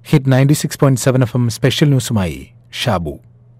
hit ninety six point seven F M special ന്യൂസുമായി ഷാബു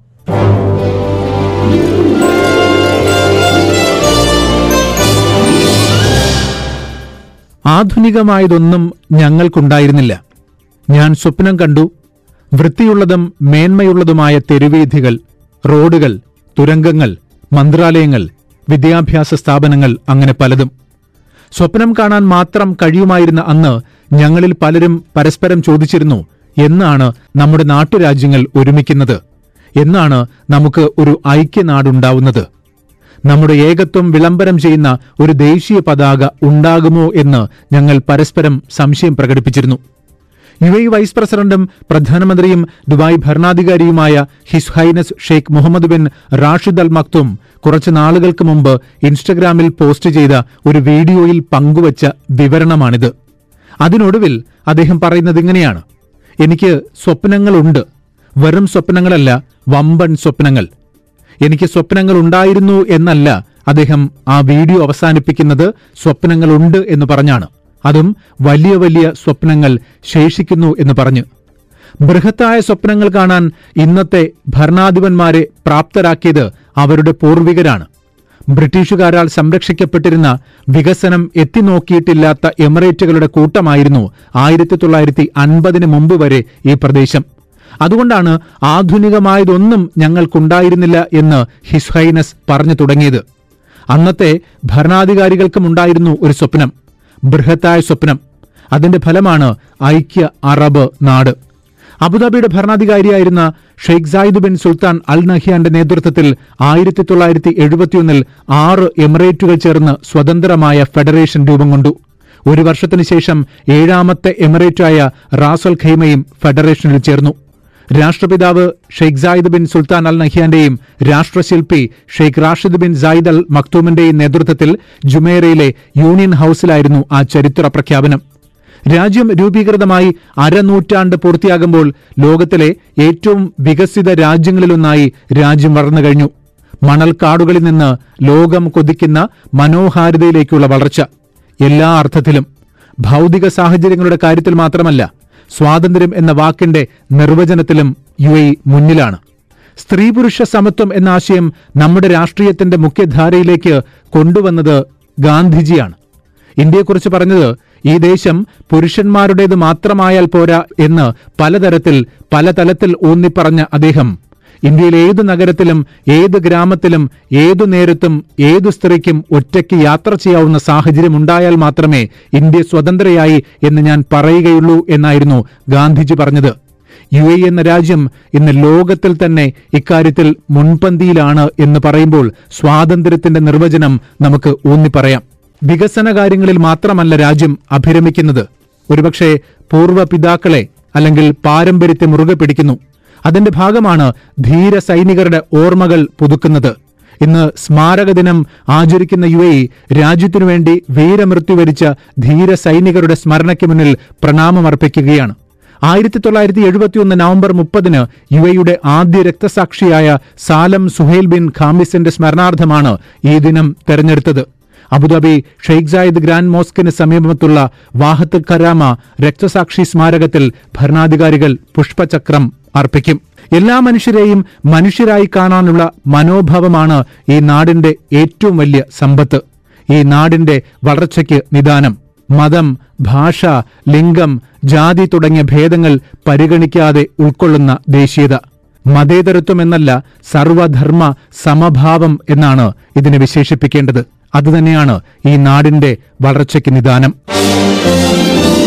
ആധുനികമായതൊന്നും ഞങ്ങൾക്കുണ്ടായിരുന്നില്ല ഞാൻ സ്വപ്നം കണ്ടു വൃത്തിയുള്ളതും മേന്മയുള്ളതുമായ തെരുവീഥികൾ റോഡുകൾ തുരങ്കങ്ങൾ മന്ത്രാലയങ്ങൾ വിദ്യാഭ്യാസ സ്ഥാപനങ്ങൾ അങ്ങനെ പലതും സ്വപ്നം കാണാൻ മാത്രം കഴിയുമായിരുന്ന അന്ന് ഞങ്ങളിൽ പലരും പരസ്പരം ചോദിച്ചിരുന്നു എന്നാണ് നമ്മുടെ നാട്ടുരാജ്യങ്ങൾ ഒരുമിക്കുന്നത് എന്നാണ് നമുക്ക് ഒരു ഐക്യനാടുണ്ടാവുന്നത് നമ്മുടെ ഏകത്വം വിളംബരം ചെയ്യുന്ന ഒരു ദേശീയ പതാക ഉണ്ടാകുമോ എന്ന് ഞങ്ങൾ പരസ്പരം സംശയം പ്രകടിപ്പിച്ചിരുന്നു യു എ വൈസ് പ്രസിഡന്റും പ്രധാനമന്ത്രിയും ദുബായ് ഭരണാധികാരിയുമായ his highness Sheikh Mohammed bin Rashid Al Maktoum കുറച്ച് നാളുകൾക്ക് മുമ്പ് ഇൻസ്റ്റഗ്രാമിൽ പോസ്റ്റ് ചെയ്ത ഒരു വീഡിയോയിൽ പങ്കുവച്ച വിവരണമാണിത് അതിനൊടുവിൽ അദ്ദേഹം പറയുന്നത് ഇങ്ങനെയാണ് എനിക്ക് സ്വപ്നങ്ങളുണ്ട് വെറും സ്വപ്നങ്ങളല്ല വമ്പൻ സ്വപ്നങ്ങൾ എനിക്ക് സ്വപ്നങ്ങൾ ഉണ്ടായിരുന്നു എന്നല്ല അദ്ദേഹം ആ വീഡിയോ അവസാനിപ്പിക്കുന്നത് സ്വപ്നങ്ങളുണ്ട് എന്ന് പറഞ്ഞാണ് അതും വലിയ വലിയ സ്വപ്നങ്ങൾ ശേഷിക്കുന്നു എന്ന് പറഞ്ഞു ബൃഹത്തായ സ്വപ്നങ്ങൾ കാണാൻ ഇന്നത്തെ ഭരണാധിപന്മാരെ പ്രാപ്തരാക്കിയത് അവരുടെ പൂർവികരാണ് ബ്രിട്ടീഷുകാരാൽ സംരക്ഷിക്കപ്പെട്ടിരുന്ന വികസനം എത്തിനോക്കിയിട്ടില്ലാത്ത എമിറേറ്റുകളുടെ കൂട്ടമായിരുന്നു ആയിരത്തി തൊള്ളായിരത്തി അൻപതിന് മുമ്പ് വരെ ഈ പ്രദേശം അതുകൊണ്ടാണ് ആധുനികമായതൊന്നും ഞങ്ങൾക്കുണ്ടായിരുന്നില്ല എന്ന് ഹിസ് ഹൈനസ് പറഞ്ഞു തുടങ്ങിയത് അന്നത്തെ ഭരണാധികാരികൾക്കും ഉണ്ടായിരുന്നു ഒരു സ്വപ്നം ബൃഹത്തായ സ്വപ്നം അതിന്റെ ഫലമാണ് ഐക്യ അറബ് നാട് അബുദാബിയുടെ ഭരണാധികാരിയായിരുന്ന Sheikh Zayed bin Sultan Al നഹിയാന്റെ നേതൃത്വത്തിൽ ആയിരത്തി തൊള്ളായിരത്തി എഴുപത്തിയൊന്നിൽ ആറ് എമിറേറ്റുകൾ ചേർന്ന് സ്വതന്ത്രമായ ഫെഡറേഷൻ രൂപം കൊണ്ടു ഒരു വർഷത്തിനു ശേഷം ഏഴാമത്തെ എമിറേറ്റായ റാസൽ ഖൈമയും ഫെഡറേഷനിൽ ചേർന്നു രാഷ്ട്രപിതാവ് Sheikh Zayed bin Sultan Al നഹിയാന്റെയും രാഷ്ട്രശില്പി Sheikh Rashid bin Zayed Al മക്തൂമിന്റെയും നേതൃത്വത്തിൽ ജുമേറയിലെ യൂണിയൻ ഹൌസിലായിരുന്നു ആ ചരിത്ര പ്രഖ്യാപനം രാജ്യം രൂപീകൃതമായി അരനൂറ്റാണ്ട് പൂർത്തിയാകുമ്പോൾ ലോകത്തിലെ ഏറ്റവും വികസിത രാജ്യങ്ങളിലൊന്നായി രാജ്യം വളർന്നു കഴിഞ്ഞു മണൽക്കാടുകളിൽ നിന്ന് ലോകം കൊതിക്കുന്ന മനോഹാരിതയിലേക്കുള്ള വളർച്ച എല്ലാ അർത്ഥത്തിലും ഭൗതിക സാഹചര്യങ്ങളുടെ കാര്യത്തിൽ മാത്രമല്ല സ്വാതന്ത്ര്യം എന്ന വാക്കിന്റെ നിർവചനത്തിലും യു എ മുന്നിലാണ് സ്ത്രീ പുരുഷ സമത്വം എന്ന ആശയം നമ്മുടെ രാഷ്ട്രീയത്തിന്റെ മുഖ്യധാരയിലേക്ക് കൊണ്ടുവന്നത് ഗാന്ധിജിയാണ് ഇന്ത്യയെക്കുറിച്ച് പറഞ്ഞത് ഈ ദേശം പുരുഷന്മാരുടേത് മാത്രമായാൽ പോരാ എന്ന് പലതരത്തിൽ പല തലത്തിൽ ഊന്നിപ്പറഞ്ഞ അദ്ദേഹം ഇന്ത്യയിലെ ഏത് നഗരത്തിലും ഏത് ഗ്രാമത്തിലും ഏതു നേരത്തും ഏതു സ്ത്രീക്കും ഒറ്റയ്ക്ക് യാത്ര ചെയ്യാവുന്ന സാഹചര്യം ഉണ്ടായാൽ മാത്രമേ ഇന്ത്യ സ്വതന്ത്രയായി എന്ന് ഞാൻ പറയുകയുള്ളൂ എന്നായിരുന്നു ഗാന്ധിജി പറഞ്ഞത് യു എ എന്ന രാജ്യം ഇന്ന് ലോകത്തിൽ തന്നെ ഇക്കാര്യത്തിൽ മുൻപന്തിയിലാണ് എന്ന് പറയുമ്പോൾ സ്വാതന്ത്ര്യത്തിന്റെ നിർവചനം നമുക്ക് ഊന്നിപ്പറയാം വികസന കാര്യങ്ങളിൽ മാത്രമല്ല രാജ്യം അഭിരമിക്കുന്നത് ഒരുപക്ഷെ പൂർവ്വ പിതാക്കളെ അല്ലെങ്കിൽ പാരമ്പര്യത്തെ മുറുകെ പിടിക്കുന്നു അതിന്റെ ഭാഗമാണ് ധീര സൈനികരുടെ ഓർമ്മകൾ പുതുക്കുന്നത് ഇന്ന് സ്മാരക ദിനം ആചരിക്കുന്ന യു എ രാജ്യത്തിനു വേണ്ടി വീരമൃത്യു വരിച്ച ധീര സൈനികരുടെ സ്മരണയ്ക്ക് മുന്നിൽ പ്രണാമമർപ്പിക്കുകയാണ് ആയിരത്തി തൊള്ളായിരത്തി എഴുപത്തിയൊന്ന് നവംബർ മുപ്പതിന് യു എയുടെ ആദ്യ രക്തസാക്ഷിയായ സാലം സുഹൈൽ ബിൻ ഖാമിസിന്റെ സ്മരണാർത്ഥമാണ് ഈ ദിനം തെരഞ്ഞെടുത്തത് അബുദാബി ഷെയ്ഖ് സായിദ് ഗ്രാൻഡ് മോസ്കിന് സമീപത്തുള്ള വാഹത്ത് ഖരാമ രക്തസാക്ഷി സ്മാരകത്തിൽ ഭരണാധികാരികൾ പുഷ്പചക്രം അർപ്പിക്കും എല്ലാ മനുഷ്യരെയും മനുഷ്യരായി കാണാനുള്ള മനോഭാവമാണ് ഈ നാടിന്റെ ഏറ്റവും വലിയ സമ്പത്ത് ഈ നാടിന്റെ വളർച്ചയ്ക്ക് നിദാനം മതം ഭാഷ ലിംഗം ജാതി തുടങ്ങിയ ഭേദങ്ങൾ പരിഗണിക്കാതെ ഉൾക്കൊള്ളുന്ന ദേശീയത മതേതരത്വം എന്നല്ല സർവധർമ്മ സമഭാവം എന്നാണ് ഇതിനെ വിശേഷിപ്പിക്കേണ്ടത് അതുതന്നെയാണ് ഈ നാടിന്റെ വളർച്ചയ്ക്ക് നിദാനം